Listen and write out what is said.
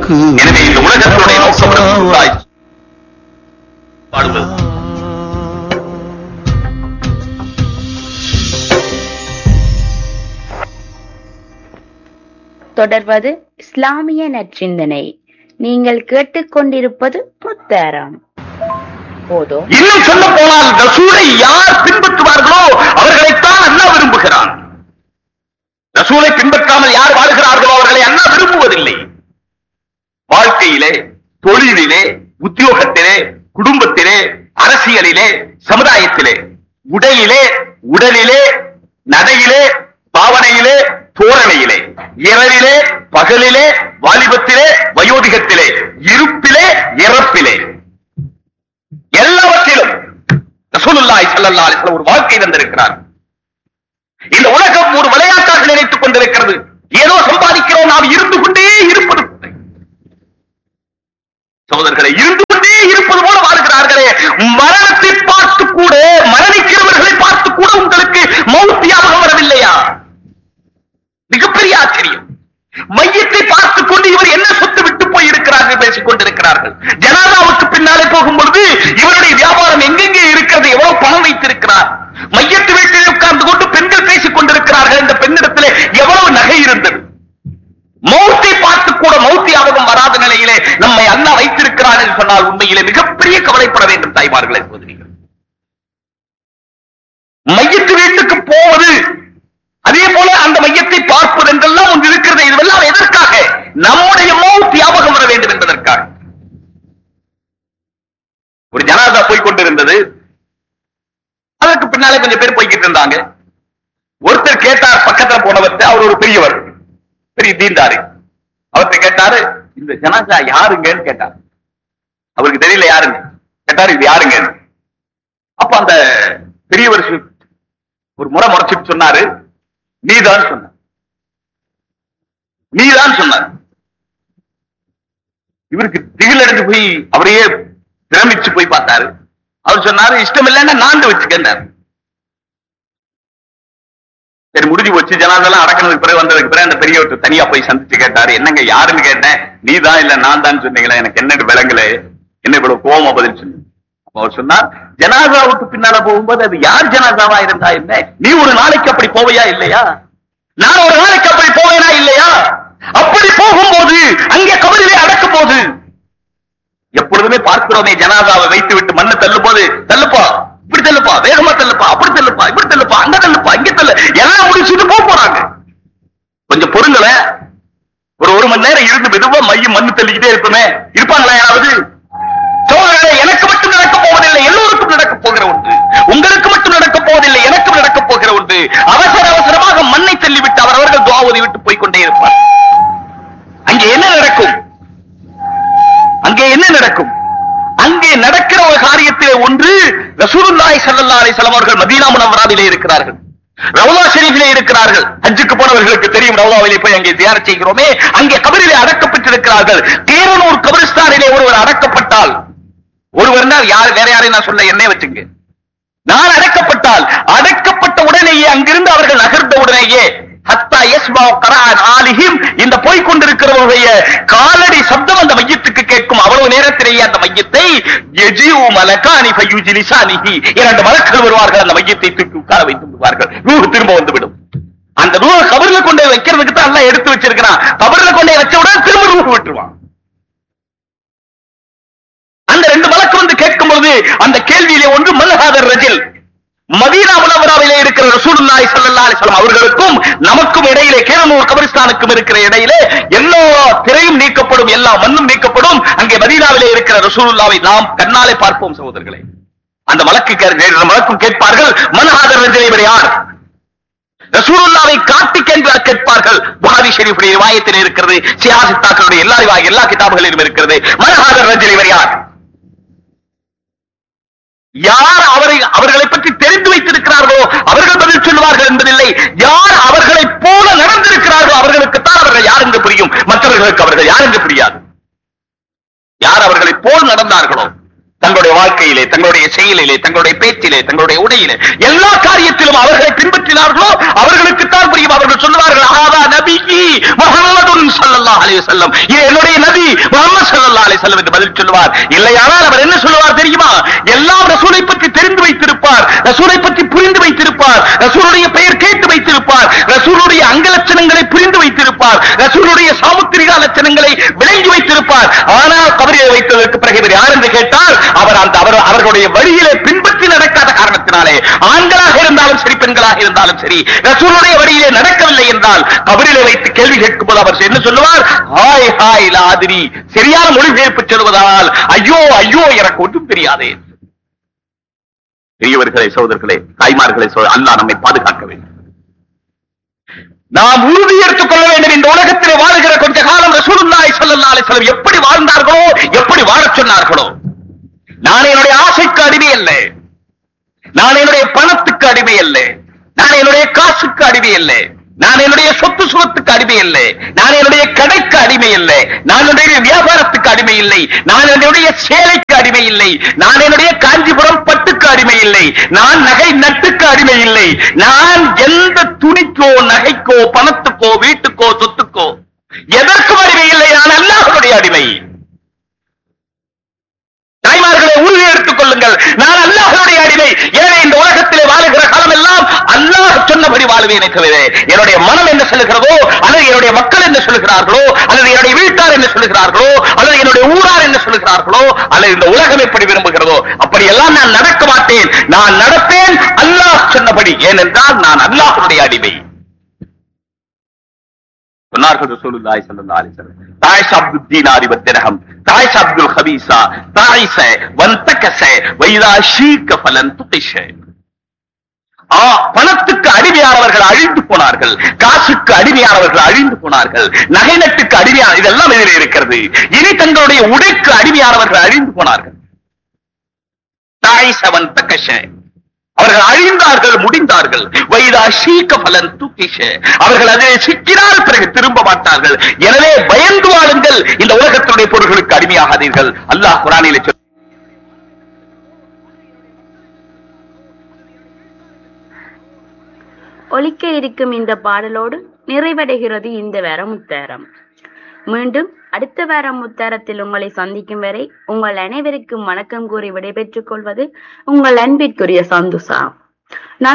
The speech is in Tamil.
எனக்கு எனவே இந்த உலகத்தினுடைய நோக்கம் ரசூலுல்லாஹி பாடுவது தொடர்வது இஸ்லாமிய நற்சிந்தனை நீங்கள் கேட்டுக்கொண்டிருப்பது முத்தாராம் போதும் இன்னும் சொல்ல போனால் ரசூலை யார் பின்பற்றுவார்களோ அவர்களைத்தான் அல்லாஹ் விரும்புகிறான் ரசூலை பின்பற்றாமல் யார் வாழ்கிறார்களோ அவர்களை அல்லாஹ் விரும்புவதில்லை வாழ்க்கையிலே தொழிலிலே உத்தியோகத்திலே குடும்பத்திலே அரசியலிலே சமுதாயத்திலே உடையிலே உடலிலே நடையிலே பாவனையிலே தோரணையிலே இரவிலே பகலிலே வாலிபத்திலே வயோதிகத்திலே இருப்பிலே இறப்பிலே எல்லாவற்றிலும் ரசூலுல்லாஹி ஸல்லல்லாஹு அலைஹி வஸல்லம் ஒரு வாழ்க்கை தந்திருக்கிறார் இந்த உலகம் ஒரு விளையாட்டாக நினைத்துக் கொண்டிருக்கிறது ஏதோ சம்பாதிக்கிறோம் நாம் இருந்து கொண்டே இருப்பது போல. சகோதரர்களை இருந்து கொண்டே இருப்பது போல வாழ்கிறார்களே மரணத்தை பார்த்து கூட மரணிக்கிறவர்களை பார்த்து கூட உங்களுக்கு மௌத் ஞாபகம் வரவில்லையா மிகப்பெரிய ஆச்சரியம் மையத்தை பார்த்துக் கொண்டு இவர் என்ன சொத்து விட்டு போய் இருக்கிறார்கள் பேசிக் கொண்டிருக்கிறார்கள் ஜனாதாவுக்கு பின்னாலே போகும்பொழுது இவருடைய வியாபாரம் எங்கெங்கே இருக்கிறது எவ்வளவு பணம் வைத்திருக்கிறார் மையத்து வீட்டில் உட்கார்ந்து கொண்டு பெண்கள் பேசிக் கொண்டிருக்கிறார்கள் இந்த பெண்ணிடத்திலே எவ்வளவு நகை இருந்தது மௌத்தை பார்த்து கூட மௌத்தி ஞாபகம் வராத நிலையிலே நம்மை அண்ணா வைத்திருக்கிறார் என்று சொன்னால் உண்மையிலே மிகப்பெரிய கவலைப்பட வேண்டும் தாய்மார்களே சோதரிகள் மையத்து வீட்டுக்கு போவது அதே போல அந்த மையத்தை பார்ப்பது என்றெல்லாம் ஒன்று இருக்கிறது இதுவெல்லாம் எதற்காக நம்முடைய மௌத் ஞாபகம் வர வேண்டும் என்பதற்காக ஒரு ஜனாதா போய் கொண்டிருந்தது அதற்கு பின்னாலே கொஞ்சம் பேர் போய்கிட்டு இருந்தாங்க ஒருத்தர் கேட்டார் பக்கத்துல போனவர்கிட்ட அவர் ஒரு பெரியவர் பெரிய தீண்டாரு அவர்கிட்ட கேட்டாரு இந்த ஜனாதா யாருங்கன்னு கேட்டார் அவருக்கு தெரியல யாருங்க கேட்டாரு இது யாருங்க அப்ப அந்த பெரியவர் சொ- ஒரு முறை முறைச்சிட்டு சொன்னாரு நீதான் சொன்ன நீதான் சொன்னார் இவருக்கு திகில் அடைஞ்சு போய் அவரையே பிரமிச்சு போய் பார்த்தாரு அவர் சொன்னாரு இஷ்டம் இல்லைன்னா நாண்டு வச்சுக்கன்னாரு சரி முடிஞ்சு போச்சு ஜனாதெல்லாம் அடக்கினதுக்கு பிறகு வந்ததுக்கு பிறகு அந்த பெரியவர்கிட்ட தனியா போய் சந்திச்சு கேட்டாரு என்னங்க யாருன்னு கேட்டேன் நீதான் இல்ல நான் தான் சொன்னீங்களே எனக்கு என்னன்னு விளங்கல என்ன இவ்வளவு கோவமா பதில் சொன்னீங்க அப்ப அவர் சொன்னார் ஜனாதாவுக்கு பின்னால போகும்போது அது யார் ஜனாதாவா இருந்தா என்ன நீ ஒரு நாளைக்கு அப்படி போவையா இல்லையா நான் ஒரு நாளைக்கு அப்படி போவேனா இல்லையா அப்படி போகும்போது அங்கே கபலிலே அடக்கும் போது எப்பொழுதுமே பார்க்கிறோமே ஜனாதாவை வைத்து விட்டு மண்ணு தள்ளும் போது தள்ளுப்பா இப்படி தள்ளுப்பா வேகமா தள்ளுப்பா அப்படி தள்ளுப்பா இப்படி தள்ளுப்பா அங்க தள்ளுப்பா இங்க தள்ளு எல்லாம் முடிச்சுட்டு போக போறாங்க கொஞ்சம் பொருங்கள ஒரு ஒரு மணி நேரம் இருந்து மெதுவா மையம் மண்ணு தள்ளிக்கிட்டே இருப்போமே இருப்பாங்களா யாராவது சோழர்களே எனக்கு மட்டும் நடக்க போவதில்லை எல்லோருக்கும் நடக்க போகிற ஒன்று உங்களுக்கு மட்டும் நடக்க போவதில்லை எனக்கும் நடக்க போகிற ஒன்று அவசர அவசரமாக மண்ணை தள்ளிவிட்டு அவரவர்கள் துவாவதி விட்டு போய் கொண்டே இருப்பார் அங்கே என்ன நடக்கும் அங்கே என்ன நடக்கும் அங்கே நடக்கிற ஒரு காரியத்திலே ஒன்று ரசூலுல்லாஹி ஸல்லல்லாஹு அலைஹி வஸல்லம் அவர்கள் மதீனா முனவராவிலே இருக்கிறார்கள் ரவுலா ஷெரீஃபிலே இருக்கிறார்கள் ஹஜ்ஜுக்கு போனவர்களுக்கு தெரியும் ரவுலாவிலே போய் அங்கே தியானம் செய்கிறோமே அங்கே கபரிலே அடக்கப்பட்டிருக்கிறார்கள் தேரனூர் கபரிஸ்தானிலே ஒருவர் அடக்கப்பட்டால் ஒருவர்னா யார் வேற யாரையும் நான் சொல்ல என்னே வச்சுங்க நான் அடக்கப்பட்டால் அடக்கப்பட்ட உடனேயே அங்கிருந்து அவர்கள் நகர்ந்த உடனேயே ஹத்தா யஸ்மா கரான் ஆலிஹிம் இந்த போய்க் கொண்டிருக்கிறவருடைய காலடி சப்தம் அந்த மையத்துக்கு கேட்கும் அவ்வளவு நேரத்திலேயே அந்த மையத்தை எஜிஉ மலகானி ஃபயுஜிலிசானிஹி இரண்டு மலக்கள் வருவார்கள் அந்த மையத்தை தூக்கி உட்கார வைத்து விடுவார்கள் ரூஹ் திரும்ப வந்துவிடும் அந்த ரூஹ் கபர்ல கொண்டு போய் வைக்கிறதுக்கு தான் எல்லாம் எடுத்து வச்சிருக்கிறான் கபர்ல கொண்டு போய் வச்ச உடனே திரும்ப ரூஹ் விட்டுருவான் அந்த ரெண்டு வழக்கு வந்து கேட்கும் பொழுது அந்த கேள்வியிலே ஒன்று மல்ஹாதர் ரஜில் மதீனா முனவராவிலே இருக்கிற ரசூலுல்லாஹி ஸல்லல்லாஹு அலைஹி வஸல்லம் அவர்களுக்கும் நமக்கும் இடையிலே கேரனூர் கபரிஸ்தானுக்கும் இருக்கிற இடையிலே எல்லா திரையும் நீக்கப்படும் எல்லா மண்ணும் நீக்கப்படும் அங்கே மதீனாவிலே இருக்கிற ரசூலுல்லாவை நாம் கண்ணாலே பார்ப்போம் சகோதரர்களே அந்த வழக்கு வழக்கும் கேட்பார்கள் மல்ஹாதர் ரஜில் இவர் யார் ரசூலுல்லாவை காட்டி கேள்வி கேட்பார்கள் புகாரி ஷெரீஃபுடைய ரிவாயத்தில் இருக்கிறது சியாசித்தாக்களுடைய எல்லா ரிவா- எல்லா கிதாபுகளிலும் இருக்கிறது மல்ஹாதர் ரஜில் இவர் யார் யார் அவரை அவர்களை பற்றி தெரிந்து வைத்திருக்கிறார்களோ அவர்கள் பதில் சொல்லுவார்கள் என்பதில்லை யார் அவர்களைப் போல நடந்திருக்கிறார்களோ அவர்களுக்குத்தான் அவர்கள் யார் என்று புரியும் மற்றவர்களுக்கு அவர்கள் யார் என்று புரியாது யார் அவர்களைப் போல் நடந்தார்களோ தங்களுடைய வாழ்க்கையிலே தங்களுடைய செயலிலே தங்களுடைய பேச்சிலே தங்களுடைய உடையிலே எல்லா காரியத்திலும் அவர்களை பின்பற்றினார்களோ அவர்களுக்குத்தான் புரியும் அவர்கள் சொல்லுவார்கள் ஆதா நபிகி முஹம்மதுன் ஸல்லல்லாஹு அலைஹி வஸல்லம் இது என்னுடைய நபி வஸல்லம் என்று பதில் சொல்லுவார் இல்லையானால் அவர் என்ன சொல்லுவார் தெரியுமா எல்லாம் ரசூலை பற்றி தெரிந்து வைத்திருப்பார் ரசூலை பற்றி புரிந்து வைத்திருப்பார் ரசூலுடைய பெயர் கேட்டு வைத்திருப்பார் ரசூலுடைய அங்க லட்சணங்களை புரிந்து வைத்திருப்பார் ரசூலுடைய சாமுத்திரிகா லட்சணங்களை விளங்கி வைத்திருப்பார் ஆனால் கபரியை வைத்ததற்கு பிறகு இவர் யார் என்று கேட்டால் அவர் அந்த அவர் அவர்களுடைய வழியிலே பின்பற்றி நடக்காத காரணத்தினாலே ஆண்களாக இருந்தாலும் சரி பெண்களாக இருந்தாலும் சரி ரசூலுடைய வழியிலே நடக்கவில்லை என்றால் கபரிலே வைத்து கேள்வி கேட்கும் போது அவர் என்ன சொல்லுவார் ஹாய் ஹாய் லாதிரி சரியான மொழிபெயர்ப்பு சொல்வதால் ஐயோ ஐயோ எனக்கு ஒன்றும் தெரியாதே பெரியவர்களே சகோதரர்களே தாய்மார்களே சகோதர- அல்லாஹ் நம்மை பாதுகாக்க வேண்டும் நாம் உறுதி எடுத்துக் கொள்ள வேண்டும் இந்த உலகத்திலே வாழுகிற கொஞ்ச காலம் ரசூலுல்லாஹி ஸல்லல்லாஹு அலைஹி வஸல்லம் எப்படி வாழ்ந்தார்களோ எப்படி வாழச் சொன்னார்களோ நான் என்னுடைய ஆசைக்கு அடிமை அல்ல நான் என்னுடைய பணத்துக்கு அடிமை அல்ல நான் என்னுடைய காசுக்கு அடிமை அல்ல நான் என்னுடைய சொத்து சுகத்துக்கு அடிமை இல்லை நான் என்னுடைய கடைக்கு அடிமை இல்லை நான் என்னுடைய வியாபாரத்துக்கு அடிமை இல்லை நான் என்னுடைய சேலைக்கு அடிமை இல்லை நான் என்னுடைய காஞ்சிபுரம் பட்டுக்கு அடிமை இல்லை நான் நகை நட்டுக்கு அடிமை இல்லை நான் எந்த துணிக்கோ நகைக்கோ பணத்துக்கோ வீட்டுக்கோ சொத்துக்கோ எதற்கும் அடிமை இல்லை நான் அல்லாஹ்வுடைய அடிமை தாய்மார்களை உறுதி எடுத்துக் கொள்ளுங்கள் நான் அல்லாஹ்வுடைய அடிமை எனவே இந்த உலகத்திலே வாழுகிற காலம் எல்லாம் அல்லாஹ் சொன்னபடி வாழ்வேனே தவிர என்னுடைய மனம் என்ன சொல்லுகிறதோ அல்லது என்னுடைய மக்கள் என்ன சொல்லுகிறார்களோ அல்லது என்னுடைய வீட்டார் என்ன சொல்லுகிறார்களோ அல்லது என்னுடைய ஊரார் என்ன சொல்லுகிறார்களோ அல்லது இந்த உலகம் எப்படி விரும்புகிறதோ அப்படியெல்லாம் நான் நடக்க மாட்டேன் நான் நடப்பேன் அல்லாஹ் சொன்னபடி ஏனென்றால் நான் அல்லாஹ்வுடைய அடிமை சொன்னார்கள் ரசூலுல்லாஹி ஸல்லல்லாஹு அலைஹி வஸல்லம் தாயிஷ் அப்துல் தீனாரி வத்திரஹம் தாயிஷ் அப்துல் ஹபீஸா தாயிஷ வந்தகச வைதா ஷீக்க ஃபலன் துகிஷ ஆ பணத்துக்கு அடிமையானவர்கள் அழிந்து போனார்கள் காசுக்கு அடிமையானவர்கள் அழிந்து போனார்கள் நகை நட்டுக்கு அடிமையான இதெல்லாம் இதில் இருக்கிறது இனி தங்களுடைய உடைக்கு அடிமையானவர்கள் அழிந்து போனார்கள் தாய் சவன் தக்கஷ அவர்கள் அழிந்தார்கள் முடிந்தார்கள் வைதா ஷீக்க பலன் தூக்கிஷ அவர்கள் அதில் சிக்கினால் பிறகு திரும்ப மாட்டார்கள் எனவே பயந்து வாழுங்கள் இந்த உலகத்தினுடைய பொருள்களுக்கு அடிமையாகாதீர்கள் அல்லாஹ் குரானிலே சொல் ஒலிக்க இருக்கும் இந்த பாடலோடு நிறைவடைகிறது இந்த வார முத்தாரம் மீண்டும் அடுத்த வார முத்தாரத்தில் உங்களை சந்திக்கும் வரை உங்கள் அனைவருக்கும் வணக்கம் கூறி விடைபெற்றுக் கொள்வது உங்கள் அன்பிற்குரிய சந்துசா நான்